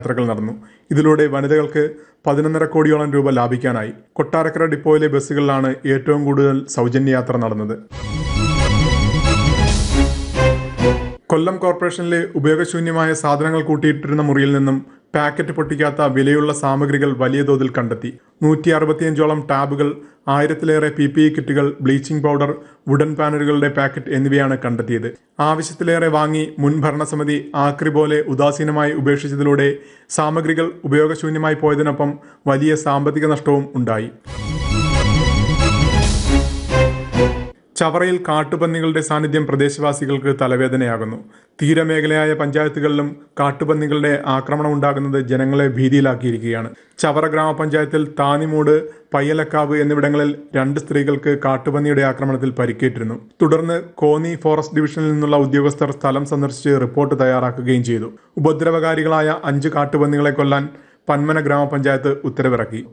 യാത്രകൾ നടന്നു ഇതിലൂടെ വനിതകൾക്ക് പതിനൊന്നര കോടിയോളം രൂപ ലാഭിക്കാനായി കൊട്ടാരക്കര ഡിപ്പോയിലെ ബസ്സുകളിലാണ് ഏറ്റവും കൂടുതൽ സൗജന്യ യാത്ര നടന്നത് കൊല്ലം കോർപ്പറേഷനിലെ ഉപയോഗശൂന്യമായ സാധനങ്ങൾ കൂട്ടിയിട്ടിരുന്ന മുറിയിൽ നിന്നും പാക്കറ്റ് പൊട്ടിക്കാത്ത വിലയുള്ള സാമഗ്രികൾ വലിയ തോതിൽ കണ്ടെത്തി നൂറ്റി അറുപത്തിയഞ്ചോളം ടാബുകൾ ആയിരത്തിലേറെ പി പി ഇ കിറ്റുകൾ ബ്ലീച്ചിംഗ് പൗഡർ വുഡൻ പാനലുകളുടെ പാക്കറ്റ് എന്നിവയാണ് കണ്ടെത്തിയത് ആവശ്യത്തിലേറെ വാങ്ങി മുൻ ഭരണസമിതി ആക്രി പോലെ ഉദാസീനമായി ഉപേക്ഷിച്ചതിലൂടെ സാമഗ്രികൾ ഉപയോഗശൂന്യമായി പോയതിനൊപ്പം വലിയ സാമ്പത്തിക നഷ്ടവും ഉണ്ടായി ചവറയിൽ കാട്ടുപന്നികളുടെ സാന്നിധ്യം പ്രദേശവാസികൾക്ക് തലവേദനയാകുന്നു തീരമേഖലയായ പഞ്ചായത്തുകളിലും കാട്ടുപന്നികളുടെ ആക്രമണം ഉണ്ടാകുന്നത് ജനങ്ങളെ ഭീതിയിലാക്കിയിരിക്കുകയാണ് ചവറ ഗ്രാമപഞ്ചായത്തിൽ താനിമൂട് പയ്യലക്കാവ് എന്നിവിടങ്ങളിൽ രണ്ട് സ്ത്രീകൾക്ക് കാട്ടുപന്നിയുടെ ആക്രമണത്തിൽ പരിക്കേറ്റിരുന്നു തുടർന്ന് കോന്നി ഫോറസ്റ്റ് ഡിവിഷനിൽ നിന്നുള്ള ഉദ്യോഗസ്ഥർ സ്ഥലം സന്ദർശിച്ച് റിപ്പോർട്ട് തയ്യാറാക്കുകയും ചെയ്തു ഉപദ്രവകാരികളായ അഞ്ച് കാട്ടുപന്നികളെ കൊല്ലാൻ പന്മന ഗ്രാമപഞ്ചായത്ത് ഉത്തരവിറക്കി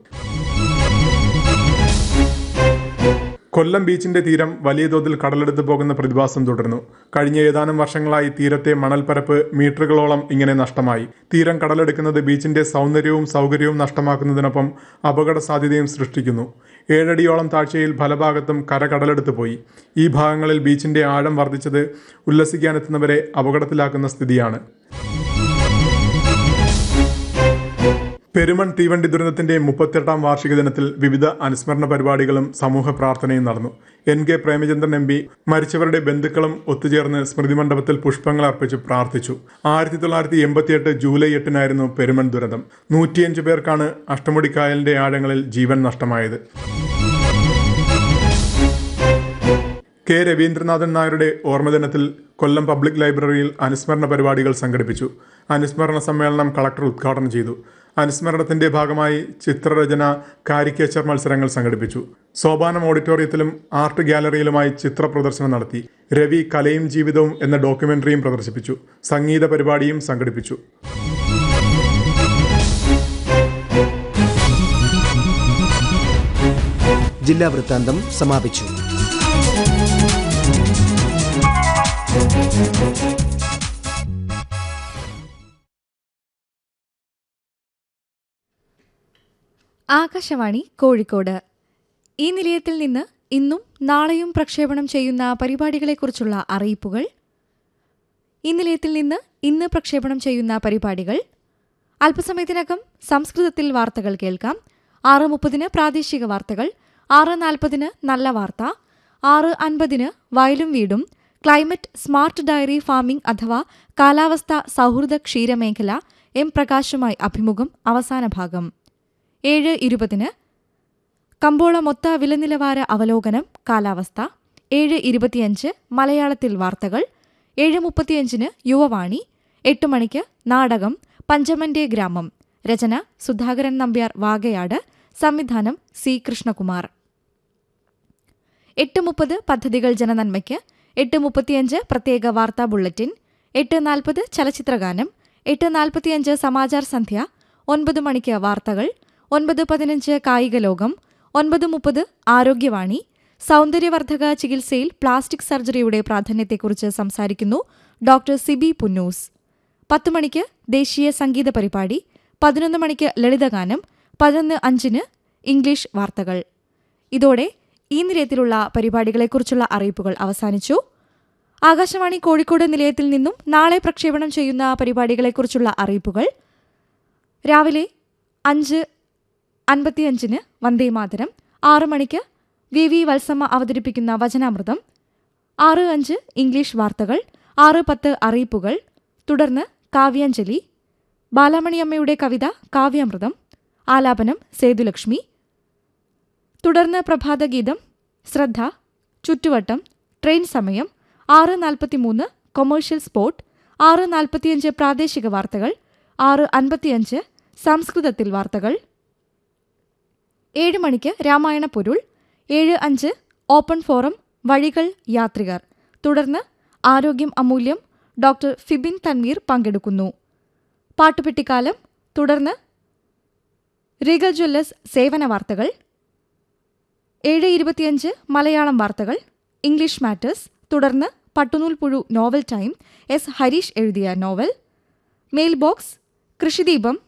കൊല്ലം ബീച്ചിന്റെ തീരം വലിയ തോതിൽ കടലെടുത്ത് പോകുന്ന പ്രതിഭാസം തുടർന്നു കഴിഞ്ഞ ഏതാനും വർഷങ്ങളായി തീരത്തെ മണൽപ്പരപ്പ് മീറ്ററുകളോളം ഇങ്ങനെ നഷ്ടമായി തീരം കടലെടുക്കുന്നത് ബീച്ചിന്റെ സൗന്ദര്യവും സൗകര്യവും നഷ്ടമാക്കുന്നതിനൊപ്പം അപകട സാധ്യതയും സൃഷ്ടിക്കുന്നു ഏഴടിയോളം താഴ്ചയിൽ ഫലഭാഗത്തും കര കടലെടുത്ത് പോയി ഈ ഭാഗങ്ങളിൽ ബീച്ചിന്റെ ആഴം വർദ്ധിച്ചത് ഉല്ലസിക്കാനെത്തുന്നവരെ അപകടത്തിലാക്കുന്ന സ്ഥിതിയാണ് പെരുമൺ തീവണ്ടി ദുരന്തത്തിന്റെ മുപ്പത്തെട്ടാം വാർഷിക ദിനത്തിൽ വിവിധ അനുസ്മരണ പരിപാടികളും സമൂഹ പ്രാർത്ഥനയും നടന്നു N K Premachandran M P മരിച്ചവരുടെ ബന്ധുക്കളും ഒത്തുചേർന്ന് സ്മൃതി മണ്ഡപത്തിൽ പുഷ്പങ്ങൾ അർപ്പിച്ച് പ്രാർത്ഥിച്ചു ആയിരത്തി തൊള്ളായിരത്തി എൺപത്തിയെട്ട് ജൂലൈ എട്ടിനായിരുന്നു പെരുമൺ ദുരന്തം നൂറ്റിയഞ്ച് പേർക്കാണ് അഷ്ടമുടിക്കായലിന്റെ ആഴങ്ങളിൽ ജീവൻ നഷ്ടമായത് കെ രവീന്ദ്രനാഥൻ നായരുടെ ഓർമ്മദിനത്തിൽ കൊല്ലം പബ്ലിക് ലൈബ്രറിയിൽ അനുസ്മരണ പരിപാടികൾ സംഘടിപ്പിച്ചു അനുസ്മരണ സമ്മേളനം കളക്ടർ ഉദ്ഘാടനം ചെയ്തു അനുസ്മരണത്തിന്റെ ഭാഗമായി ചിത്രരചന കാരിക്കേച്ചർ മത്സരങ്ങൾ സംഘടിപ്പിച്ചു സോപാനം ഓഡിറ്റോറിയത്തിലും ആർട്ട് ഗാലറിയിലുമായി ചിത്ര പ്രദർശനം നടത്തി രവി കലയും ജീവിതവും എന്ന ഡോക്യുമെന്ററിയും പ്രദർശിപ്പിച്ചു സംഗീത പരിപാടിയും സംഘടിപ്പിച്ചു ജില്ലാ വൃത്താന്തം സമാപിച്ചു ആകാശവാണി കോഴിക്കോട് ഈ നിലയത്തിൽ നിന്ന് ഇന്നും നാളെയും പ്രക്ഷേപണം ചെയ്യുന്ന പരിപാടികളെക്കുറിച്ചുള്ള അറിയിപ്പുകൾ ഈ നിലയത്തിൽ നിന്ന് ഇന്ന് പ്രക്ഷേപണം ചെയ്യുന്ന പരിപാടികൾ അല്പസമയത്തിനകം സംസ്കൃതത്തിൽ വാർത്തകൾ കേൾക്കാം ആറ് മുപ്പതിന് പ്രാദേശിക വാർത്തകൾ ആറ് നാൽപ്പതിന് നല്ല വാർത്ത ആറ് അൻപതിന് വയലും വീടും ക്ലൈമറ്റ് സ്മാർട്ട് ഡയറി ഫാമിംഗ് അഥവാ കാലാവസ്ഥ സൗഹൃദ ക്ഷീരമേഖല എം പ്രകാശുമായി അഭിമുഖം അവസാന ഭാഗം ഏഴ് ഇരുപതിന് കമ്പോള മൊത്ത വിലനിലവാര അവലോകനം കാലാവസ്ഥ ഏഴ് ഇരുപത്തിയഞ്ച് മലയാളത്തിൽ വാർത്തകൾ ഏഴ് മുപ്പത്തിയഞ്ചിന് യുവവാണി എട്ട് മണിക്ക് നാടകം പഞ്ചമന്റെ ഗ്രാമം രചന സുധാകരൻ നമ്പ്യാർ വാഗയാട് സംവിധാനം സി കൃഷ്ണകുമാർ എട്ട് മുപ്പത് പദ്ധതികൾ ജനനന്മയ്ക്ക് എട്ട് മുപ്പത്തിയഞ്ച് പ്രത്യേക വാർത്താ ബുള്ളറ്റിൻ എട്ട് നാൽപ്പത് ചലച്ചിത്രഗാനം എട്ട് നാൽപ്പത്തിയഞ്ച് സമാചാർ സന്ധ്യ ഒൻപത് മണിക്ക് വാർത്തകൾ ഒൻപത് പതിനഞ്ച് കായിക ലോകം ഒൻപത് മുപ്പത് ആരോഗ്യവാണി സൗന്ദര്യവർദ്ധക ചികിത്സയിൽ പ്ലാസ്റ്റിക് സർജറിയുടെ പ്രാധാന്യത്തെക്കുറിച്ച് സംസാരിക്കുന്നു ഡോക്ടർ സിബി പുന്നൂസ് പത്ത് മണിക്ക് ദേശീയ സംഗീത പരിപാടി പതിനൊന്ന് മണിക്ക് ലളിതഗാനം പതിനൊന്ന് അഞ്ചിന് ഇംഗ്ലീഷ് വാർത്തകൾ ഇതോടെ ഈ നിലയത്തിലുള്ള പരിപാടികളെക്കുറിച്ചുള്ള അറിയിപ്പുകൾ അവസാനിച്ചു ആകാശവാണി കോഴിക്കോട് നിലയത്തിൽ നിന്നും നാളെ പ്രക്ഷേപണം ചെയ്യുന്ന പരിപാടികളെക്കുറിച്ചുള്ള അറിയിപ്പുകൾ രാവിലെ അഞ്ച് അൻപത്തിയഞ്ചിന് വന്ദേമാതരം ആറ് മണിക്ക് വി വി വത്സമ്മ അവതരിപ്പിക്കുന്ന വചനാമൃതം ആറ് അഞ്ച് ഇംഗ്ലീഷ് വാർത്തകൾ ആറ് പത്ത് അറിയിപ്പുകൾ തുടർന്ന് കാവ്യാഞ്ജലി ബാലാമണിയമ്മയുടെ കവിത കാവ്യാമൃതം ആലാപനം സേതുലക്ഷ്മി തുടർന്ന് പ്രഭാതഗീതം ശ്രദ്ധ ചുറ്റുവട്ടം ട്രെയിൻ സമയം ആറ് നാൽപ്പത്തിമൂന്ന് കൊമേഴ്ഷ്യൽ സ്പോട്ട് ആറ് നാൽപ്പത്തിയഞ്ച് പ്രാദേശിക വാർത്തകൾ ആറ് അൻപത്തിയഞ്ച് സംസ്കൃതത്തിൽ വാർത്തകൾ ഏഴ് മണിക്ക് രാമായണ പൊരുൾ ഏഴ് അഞ്ച് ഓപ്പൺ ഫോറം വഴികൾ യാത്രികർ തുടർന്ന് ആരോഗ്യം അമൂല്യം ഡോക്ടർ ഫിബിൻ തൻവീർ പങ്കെടുക്കുന്നു പാട്ടുപെട്ടിക്കാലം തുടർന്ന് റീഗൽ ജ്വല്ലേഴ്സ് സേവന വാർത്തകൾ ഏഴ് ഇരുപത്തിയഞ്ച് മലയാളം വാർത്തകൾ ഇംഗ്ലീഷ് മാറ്റേഴ്സ് തുടർന്ന് പട്ടുനൂൽ പുഴു നോവൽ ടൈം എസ് ഹരീഷ് എഴുതിയ നോവൽ മെയിൽ ബോക്സ് കൃഷിദീപം